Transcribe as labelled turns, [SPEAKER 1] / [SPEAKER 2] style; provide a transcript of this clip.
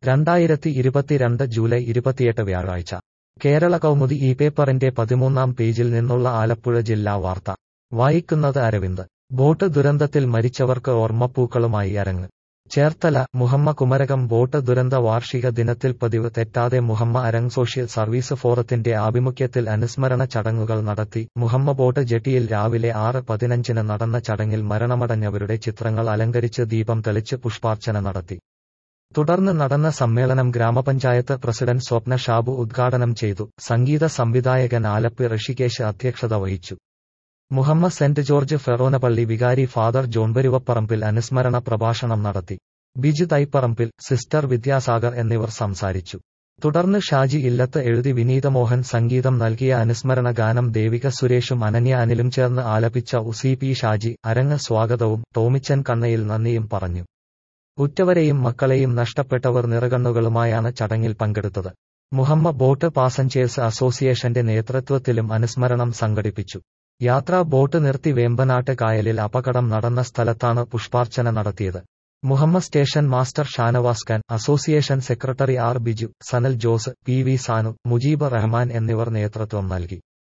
[SPEAKER 1] രണ്ടായിരത്തി ഇരുപത്തിരണ്ട് ജൂലൈ ഇരുപത്തിയെട്ട് വ്യാഴാഴ്ച കേരള കൗമുദി ഈ പേപ്പറിന്റെ പതിമൂന്നാം പേജിൽ നിന്നുള്ള ആലപ്പുഴ ജില്ലാ വാർത്ത വായിക്കുന്നത് അരവിന്ദ് ബോട്ട് ദുരന്തത്തിൽ മരിച്ചവർക്ക് ഓർമ്മപ്പൂക്കളുമായി അരങ്ങ് ചേർത്തല മുഹമ്മ കുമരകം ബോട്ട് ദുരന്ത വാർഷിക ദിനത്തിൽ പതിവ് തെറ്റാതെ മുഹമ്മ അരങ് സോഷ്യൽ സർവീസ് ഫോറത്തിന്റെ ആഭിമുഖ്യത്തിൽ അനുസ്മരണ ചടങ്ങുകൾ നടത്തി മുഹമ്മ ബോട്ട് ജെട്ടിയിൽ രാവിലെ ആറ് പതിനഞ്ചിന് നടന്ന ചടങ്ങിൽ മരണമടഞ്ഞവരുടെ ചിത്രങ്ങൾ അലങ്കരിച്ച് ദീപം തെളിച്ച് പുഷ്പാർച്ചന നടത്തി തുടർന്ന് നടന്ന സമ്മേളനം ഗ്രാമപഞ്ചായത്ത് പ്രസിഡന്റ് സ്വപ്ന ഷാബു ഉദ്ഘാടനം ചെയ്തു സംഗീത സംവിധായകൻ ആലപ്പി ഋഷികേശ് അധ്യക്ഷത വഹിച്ചു മുഹമ്മ സെന്റ് ജോർജ് ഫെറോനപള്ളി വികാരി ഫാദർ ജോൺ ബരുവപ്പറമ്പിൽ അനുസ്മരണ പ്രഭാഷണം നടത്തി ബിജു തൈപ്പറമ്പിൽ സിസ്റ്റർ വിദ്യാസാഗർ എന്നിവർ സംസാരിച്ചു തുടർന്ന് ഷാജി ഇല്ലത്ത് എഴുതി വിനീതമോഹൻ സംഗീതം നൽകിയ അനുസ്മരണ ഗാനം ദേവിക സുരേഷും അനന്യ അനിലും ചേർന്ന് ആലപിച്ച ഉസി പി ഷാജി അരങ്ങ് സ്വാഗതവും ടോമിച്ചൻ കണ്ണയിൽ നന്ദിയും പറഞ്ഞു ഉറ്റവരെയും മക്കളെയും നഷ്ടപ്പെട്ടവർ നിറകണ്ണുകളുമായാണ് ചടങ്ങിൽ പങ്കെടുത്തത് മുഹമ്മ ബോട്ട് പാസഞ്ചേഴ്സ് അസോസിയേഷന്റെ നേതൃത്വത്തിലും അനുസ്മരണം സംഘടിപ്പിച്ചു യാത്രാ ബോട്ട് നിർത്തി വേമ്പനാട്ട് കായലിൽ അപകടം നടന്ന സ്ഥലത്താണ് പുഷ്പാർച്ചന നടത്തിയത് Muhamma station master Shanavas Khan association secretary R Biju Sanal Jose P V Sanu Mujeeb Rahman എന്നിവർ നേതൃത്വം നൽകി